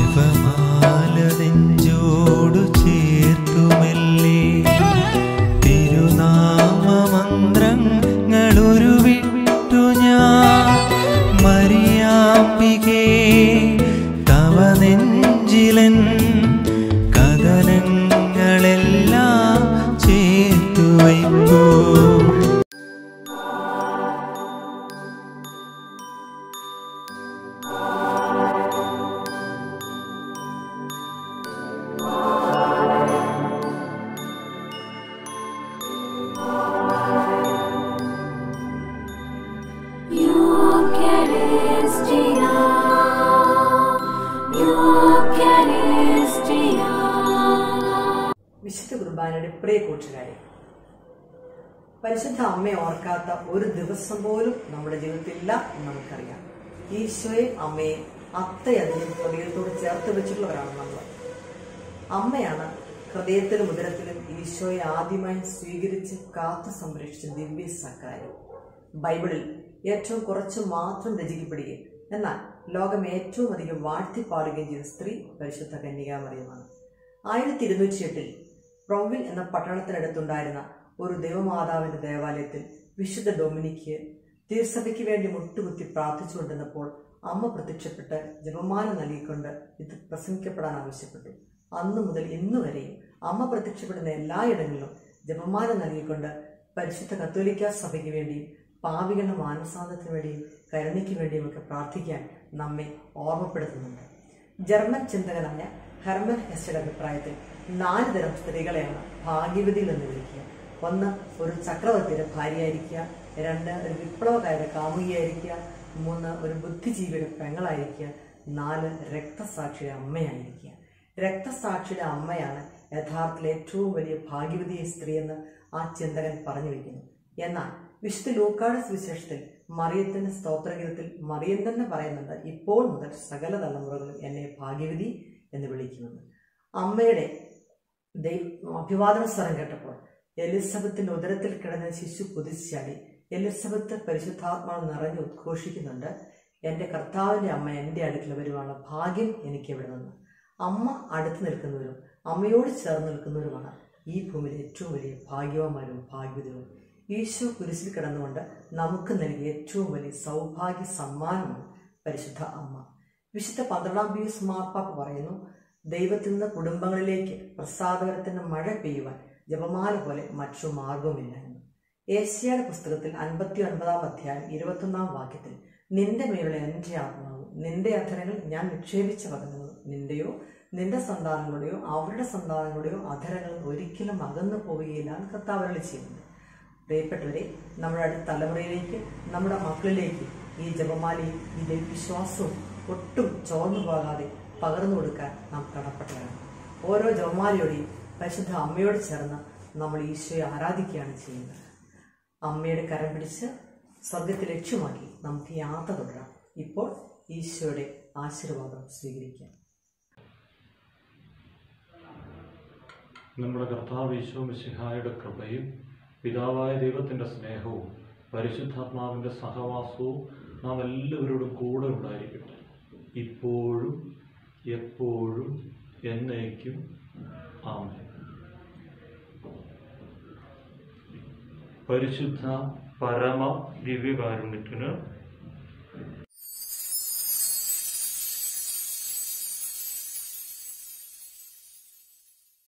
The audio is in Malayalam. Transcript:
ജപമാലതെഞ്ചോടു ചേർത്തുമെല്ലേ തിരുനാമമന്ത്രങ്ങളുരുവിട്ടു ഞാൻ മരിയാമ്പികേ തവ നെഞ്ചിലൻ കഥനങ്ങളെല്ലാം ചേർത്തു വയ്ക്കൂ Eucharistia, Eucharistia. വിശുദ്ധ കുർബാനയുടെ പ്രിയ കൂട്ടുകാരെ പരിശുദ്ധ അമ്മയെ ഓർക്കാത്ത ഒരു ദിവസം പോലും നമ്മുടെ ജീവിതത്തിൽ ഇല്ല എന്ന് നമുക്കറിയാം ഈശോയെ അമ്മയെ അത്രയധികം ഹൃദയത്തോട് ചേർത്ത് വെച്ചിട്ടുള്ളവരാണ് നമ്മൾ അമ്മയാണ് ഹൃദയത്തിലും ഉദരത്തിലും ഈശോയെ ആദ്യമായി സ്വീകരിച്ച് കാത്തു സംരക്ഷിച്ച ദിവ്യ സക്കാരി ബൈബിളിൽ ഏറ്റവും കുറച്ച് മാത്രം രചിക്കപ്പെടുകയും എന്നാൽ ലോകം ഏറ്റവും അധികം വാഴ്ത്തിപ്പാടുകയും ചെയ്ത സ്ത്രീ പരിശുദ്ധ കന്യകാമറിയമാണ് ആയിരത്തി ഇരുന്നൂറ്റി എട്ടിൽ പ്രൊവിൽ എന്ന പട്ടണത്തിനടുത്തുണ്ടായിരുന്ന ഒരു ദൈവമാതാവിന്റെ ദേവാലയത്തിൽ വിശുദ്ധ ഡൊമിനിക്ക് തീർസഭയ്ക്ക് വേണ്ടി മുട്ടുകുത്തി പ്രാർത്ഥിച്ചുകൊണ്ടിരുന്നപ്പോൾ അമ്മ പ്രത്യക്ഷപ്പെട്ട് ജപമാല നൽകിക്കൊണ്ട് ഇത് പ്രസംഗിക്കപ്പെടാൻ ആവശ്യപ്പെട്ടു അന്നു മുതൽ ഇന്നു വരെയും അമ്മ പ്രത്യക്ഷപ്പെടുന്ന എല്ലായിടങ്ങളിലും ജപമാല നൽകിക്കൊണ്ട് പരിശുദ്ധ കത്തോലിക്ക സഭയ്ക്ക് വേണ്ടിയും പാവികളുടെ മാനസാന്തത്തിന് വേണ്ടിയും കരുണയ്ക്ക് വേണ്ടിയും ഒക്കെ പ്രാർത്ഥിക്കാൻ നമ്മെ ഓർമ്മപ്പെടുത്തുന്നുണ്ട് ജർമ്മൻ ചിന്തകനായ ഹെർമൻ ഹെസ്റ്റയുടെ അഭിപ്രായത്തിൽ നാല് തരം സ്ത്രീകളെയാണ് ഭാഗ്യവതികൾ എന്ന് വിളിക്കുക ഒന്ന് ഒരു ചക്രവർത്തിയുടെ ഭാര്യയായിരിക്കുക രണ്ട് ഒരു വിപ്ലവകാരുടെ കാമുകിയായിരിക്കുക മൂന്ന് ഒരു ബുദ്ധിജീവിയുടെ പെങ്ങളായിരിക്കുക നാല് രക്തസാക്ഷിയുടെ അമ്മയായിരിക്കുക രക്തസാക്ഷിയുടെ അമ്മയാണ് യഥാർത്ഥത്തിൽ ഏറ്റവും വലിയ ഭാഗ്യവതിയെ സ്ത്രീ എന്ന് ആ ചിന്തകൻ പറഞ്ഞു വയ്ക്കുന്നു എന്നാൽ വിശുദ്ധ ലൂക്കാട് സുവിശേഷത്തിൽ മറിയത്തിന്റെ സ്തോത്രഗീതത്തിൽ മറിയം തന്നെ പറയുന്നുണ്ട് ഇപ്പോൾ മുതൽ സകല തലമുറകളും എന്നെ ഭാഗ്യവതി എന്ന് വിളിക്കുമെന്ന് അമ്മയുടെ ദൈവ അഭിവാദന സ്വരം കേട്ടപ്പോൾ എലിസബത്തിന്റെ ഉദരത്തിൽ കിടന്ന ശിശു കുതിച്ചാടി എലിസബത്ത് പരിശുദ്ധാത്മാവ് നിറഞ്ഞ് ഉദ്ഘോഷിക്കുന്നുണ്ട് എൻ്റെ കർത്താവിൻ്റെ അമ്മ എൻ്റെ അടുക്കൽ വരുവാണ് ഭാഗ്യം എനിക്ക് എവിടെ നിന്ന് അമ്മ അടുത്ത് നിൽക്കുന്നവരും അമ്മയോട് ചേർന്ന് നിൽക്കുന്നവരുമാണ് ഈ ഭൂമിയിലെ ഏറ്റവും വലിയ ഭാഗ്യവന്മാരും ഭാഗ്യവതികളും ഈശോ കുരിശിൽ കിടന്നുകൊണ്ട് നമുക്ക് നൽകിയ ഏറ്റവും വലിയ സൗഭാഗ്യ സമ്മാനമാണ് പരിശുദ്ധ അമ്മ വിശുദ്ധ പന്ത്രണ്ടാം പീസ് മാർപ്പാപ്പ പറയുന്നു ദൈവത്തിൽ നിന്ന് കുടുംബങ്ങളിലേക്ക് പ്രസാദകരത്തിന്റെ മഴ പെയ്യുവാൻ ജപമാല പോലെ മറ്റു മാർഗവുമില്ല എന്ന് ഏഷ്യയുടെ പുസ്തകത്തിൽ അൻപത്തി ഒൻപതാം അധ്യായം ഇരുപത്തൊന്നാം വാക്യത്തിൽ നിന്റെ മേലുള്ള എൻ്റെ ആത്മാവ് നിന്റെ അധരങ്ങൾ ഞാൻ നിക്ഷേപിച്ച പദങ്ങൾ നിന്റെയോ നിന്റെ സന്താനങ്ങളുടെയോ അവരുടെ സന്താനങ്ങളുടെയോ അധരങ്ങൾ ഒരിക്കലും അകന്നു പോവുകയില്ല എന്ന് കർത്താവരളി ചെയ്യുന്നുണ്ട് പ്രിയപ്പെട്ടവരെ നമ്മുടെ അടുത്ത തലമുറയിലേക്ക് നമ്മുടെ മക്കളിലേക്ക് ഈ ജപമാലയും ഈ ദൈവവിശ്വാസവും ഒട്ടും ചോർന്നു പോകാതെ പകർന്നു കൊടുക്കാൻ നാം കടപ്പെട്ടവരാണ് ഓരോ ജപമാലയോടെയും പരിശുദ്ധ അമ്മയോട് ചേർന്ന് നമ്മൾ ഈശോയെ ആരാധിക്കുകയാണ് ചെയ്യുന്നത് അമ്മയുടെ കരം പിടിച്ച് സ്വർഗത്തെ ലക്ഷ്യമാക്കി നമുക്ക് യാത്ര തുടരാം ഇപ്പോൾ ഈശോയുടെ ആശീർവാദം സ്വീകരിക്കാം നമ്മുടെ കർത്താവ് ഈശോ മിശിഹായുടെ കൃപയും പിതാവായ ദൈവത്തിൻ്റെ സ്നേഹവും പരിശുദ്ധാത്മാവിൻ്റെ സഹവാസവും നാം എല്ലാവരോടും കൂടെ ഉണ്ടായിരിക്കട്ടെ ഇപ്പോഴും എപ്പോഴും എന്നേക്കും ആമേൻ പരിശുദ്ധ പരമ ദിവ്യകാരുണ്യത്തിന്